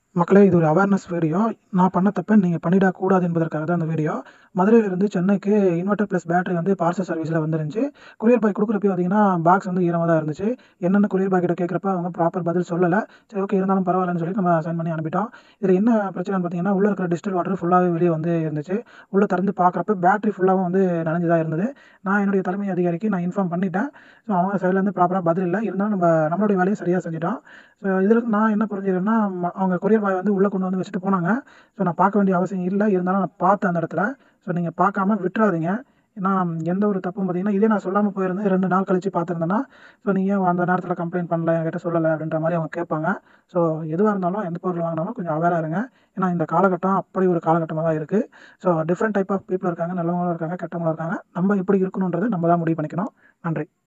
மக்களே இது ஒரு அவேர்னஸ் வீடியோ நான் பண்ண தப்பை நீங்கள் பண்ணிடக்கூடாது என்பதற்காக தான் அந்த வீடியோ மதுரையிலிருந்து சென்னைக்கு இன்வெர்ட்டர் ப்ளஸ் பேட்டரி வந்து பார்சல் சர்வீஸில் வந்துருந்துச்சு கொரியர் பாய் கொடுக்குறப்ப பார்த்தீங்கன்னா பாக்ஸ் வந்து ஈரமாக தான் இருந்துச்சு என்னென்ன கொரியர் பாய் கிட்ட கேட்குறப்ப அவங்க ப்ராப்பர் பதில் சொல்லலை சரி ஓகே இருந்தாலும் பரவாயில்லன்னு சொல்லி நம்ம சைன் பண்ணி அனுப்பிட்டோம் இதில் என்ன பிரச்சனைன்னு பார்த்தீங்கன்னா உள்ளே இருக்கிற டிஸ்டில் வாட்டர் ஃபுல்லாகவே வெளியே வந்து இருந்துச்சு உள்ளே திறந்து பார்க்குறப்ப பேட்டரி ஃபுல்லாகவும் வந்து நனைஞ்சதாக இருந்தது நான் என்னுடைய தலைமை அதிகாரிக்கு நான் இன்ஃபார்ம் பண்ணிட்டேன் ஸோ அவங்க சைட்லேருந்து ப்ராப்பராக பதில் இல்லை இருந்தாலும் நம்ம நம்மளுடைய வேலையை சரியாக செஞ்சிட்டோம் ஸோ இதில் நான் என்ன புரிஞ்சுக்கிறேன்னா ம- அவங்க கொரியர் பாய் வந்து உள்ளே கொண்டு வந்து வச்சுட்டு போனாங்க ஸோ நான் பார்க்க வேண்டிய அவசியம் இல்லை இருந்தாலும் நான் பார்த்தேன் அந்த இடத்துல ஸோ நீங்கள் பார்க்காம விட்டுறாதீங்க ஏன்னா எந்த ஒரு தப்பும் பார்த்தீங்கன்னா இதே நான் சொல்லாமல் போயிருந்தேன் ரெண்டு நாள் கழிச்சு பார்த்துருந்தேன்னா ஸோ நீங்கள் அந்த நேரத்தில் கம்ப்ளைண்ட் பண்ணல என்கிட்ட சொல்லலை அப்படின்ற மாதிரி அவங்க கேட்பாங்க ஸோ எதுவாக இருந்தாலும் எந்த பொருள் வாங்கினாலும் கொஞ்சம் அவேராக இருங்க ஏன்னா இந்த காலகட்டம் அப்படி ஒரு காலகட்டமாக தான் இருக்குது so different type of people இருக்காங்க நல்லவங்களும் இருக்காங்க கெட்டவங்களும் இருக்காங்க நம்ம எப்படி இருக்கணுன்றதை நம்ம தான் முடிவு பண்ணிக்கணும் நன்றி